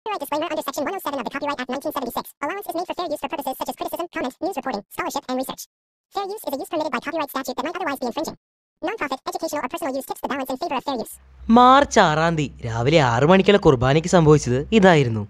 Copyright disclaimer under Section 107 of the Copyright Act 1976. Allowance is made for fair use for purposes such as criticism, comment, news reporting, scholarship, and research. Fair use is a use permitted by copyright statute that might otherwise be infringing. Non-profit, educational, or personal use tips the balance in favor of fair use. March ആറാം തീയതി രാവിലെ ആറു മണിക്കുള്ള കുർബാനയ്ക്ക് സംഭവിച്ചത് ഇതായിരുന്നു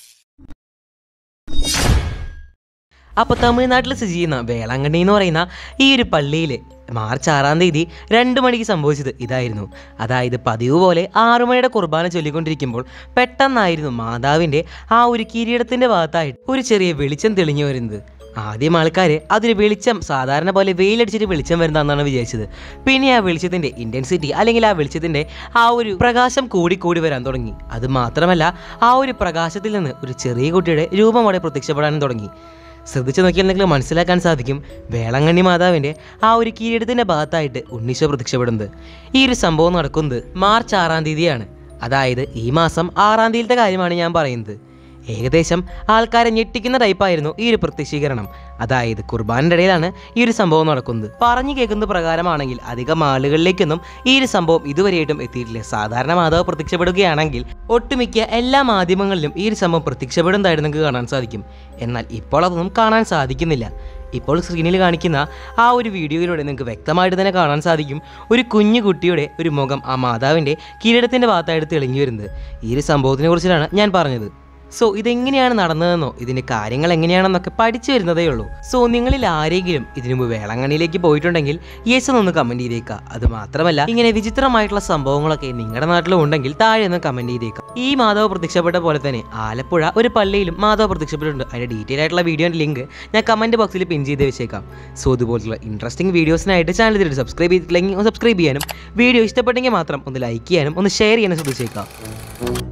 അപ്പോൾ തമിഴ്നാട്ടിൽ സ്ഥിതി ചെയ്യുന്ന വേളാങ്കണ്ണി എന്ന് പറയുന്ന ഈ ഒരു പള്ളിയിൽ മാർച്ച് ആറാം തീയതി രണ്ട് മണിക്ക് സംഭവിച്ചത് ഇതായിരുന്നു അതായത് പതിവ് പോലെ ആറു മണിയുടെ കുർബാന ചൊല്ലിക്കൊണ്ടിരിക്കുമ്പോൾ പെട്ടെന്നായിരുന്നു മാതാവിൻ്റെ ആ ഒരു കിരീടത്തിൻ്റെ ഭാഗത്തായിട്ട് ഒരു ചെറിയ വെളിച്ചം തെളിഞ്ഞു വരുന്നത് ആദ്യം ആൾക്കാർ അതൊരു വെളിച്ചം സാധാരണ പോലെ വെയിലടിച്ചിട്ട് വെളിച്ചം വരുന്നതെന്നാണ് വിചാരിച്ചത് പിന്നെ ആ വെളിച്ചത്തിൻ്റെ ഇൻറ്റൻസിറ്റി അല്ലെങ്കിൽ ആ വെളിച്ചത്തിൻ്റെ ആ ഒരു പ്രകാശം കൂടി കൂടി വരാൻ തുടങ്ങി അത് മാത്രമല്ല ആ ഒരു പ്രകാശത്തിൽ നിന്ന് ഒരു ചെറിയ കുട്ടിയുടെ രൂപം അവിടെ പ്രത്യക്ഷപ്പെടാനും തുടങ്ങി ശ്രദ്ധിച്ചു നോക്കിയാൽ നിങ്ങൾക്ക് മനസ്സിലാക്കാൻ സാധിക്കും വേളങ്കണ്ണി മാതാവിൻ്റെ ആ ഒരു കിരീടത്തിൻ്റെ ഭാഗത്തായിട്ട് ഉണ്ണീശോ പ്രത്യക്ഷപ്പെടുന്നത് ഈ ഒരു സംഭവം നടക്കുന്നത് മാർച്ച് ആറാം തീയതിയാണ് അതായത് ഈ മാസം ആറാം തീയതിയിലത്തെ കാര്യമാണ് ഞാൻ പറയുന്നത് ഏകദേശം ആൾക്കാരെ ഞെട്ടിക്കുന്ന ടൈപ്പായിരുന്നു ഈ ഒരു പ്രത്യക്ഷീകരണം അതായത് കുർബാനയുടെ ഇടയിലാണ് ഈ ഒരു സംഭവം നടക്കുന്നത് പറഞ്ഞു കേൾക്കുന്ന പ്രകാരമാണെങ്കിൽ അധികം ആളുകളിലേക്കൊന്നും ഈ ഒരു സംഭവം ഇതുവരെയായിട്ടും എത്തിയിട്ടില്ല സാധാരണ മാതാവ് പ്രത്യക്ഷപ്പെടുകയാണെങ്കിൽ ഒട്ടുമിക്ക എല്ലാ മാധ്യമങ്ങളിലും ഈ ഒരു സംഭവം പ്രത്യക്ഷപ്പെടുന്നതായിട്ട് നിങ്ങൾക്ക് കാണാൻ സാധിക്കും എന്നാൽ ഇപ്പോൾ അതൊന്നും കാണാൻ സാധിക്കുന്നില്ല ഇപ്പോൾ സ്ക്രീനിൽ കാണിക്കുന്ന ആ ഒരു വീഡിയോയിലൂടെ നിങ്ങൾക്ക് വ്യക്തമായിട്ട് തന്നെ കാണാൻ സാധിക്കും ഒരു കുഞ്ഞു കുട്ടിയുടെ ഒരു മുഖം ആ മാതാവിൻ്റെ കിരീടത്തിൻ്റെ ഭാഗത്തായിട്ട് തെളിഞ്ഞു വരുന്നത് ഈ ഒരു സംഭവത്തിനെ കുറിച്ചിട്ടാണ് ഞാൻ പറഞ്ഞത് സോ ഇതെങ്ങനെയാണ് നടന്നതെന്നോ ഇതിൻ്റെ കാര്യങ്ങൾ എങ്ങനെയാണെന്നൊക്കെ പഠിച്ചു വരുന്നതേ ഉള്ളൂ സോ നിങ്ങളിൽ ആരെങ്കിലും ഇതിനു മുമ്പ് വേളാങ്കണ്ണിയിലേക്ക് പോയിട്ടുണ്ടെങ്കിൽ യെസ് എന്നൊന്ന് കമൻറ്റ് ചെയ്തേക്കുക അത് മാത്രമല്ല ഇങ്ങനെ വിചിത്രമായിട്ടുള്ള സംഭവങ്ങളൊക്കെ നിങ്ങളുടെ നാട്ടിലും ഉണ്ടെങ്കിൽ താഴെ ഒന്ന് കമൻറ്റ് ചെയ്തേക്കുക ഈ മാധവ് പ്രത്യക്ഷപ്പെട്ട പോലെ തന്നെ ആലപ്പുഴ ഒരു പള്ളിയിലും മാധവ് പ്രത്യക്ഷപ്പെട്ടിട്ടുണ്ട് അതിൻ്റെ ഡീറ്റെയിൽ ആയിട്ടുള്ള വീഡിയോൻ്റെ ലിങ്ക് ഞാൻ കമൻറ്റ് ബോക്സിൽ പിൻ ചെയ്ത് വെച്ചേക്കാം സോ ഇതുപോലുള്ള ഇൻട്രസ്റ്റിംഗ് വീഡിയോസിനായിട്ട് ചാനൽ ഇതിൽ സബ്സ്ക്രൈബ് ചെയ്തിട്ടില്ലെങ്കിൽ ഒന്ന് സബ്സ്ക്രൈബ് ചെയ്യാനും വീഡിയോ ഇഷ്ടപ്പെട്ടെങ്കിൽ മാത്രം ഒന്ന് ലൈക്ക് ചെയ്യാനും ഒന്ന് ഷെയർ ചെയ്യാനും ശ്രദ്ധിച്ചേക്കാം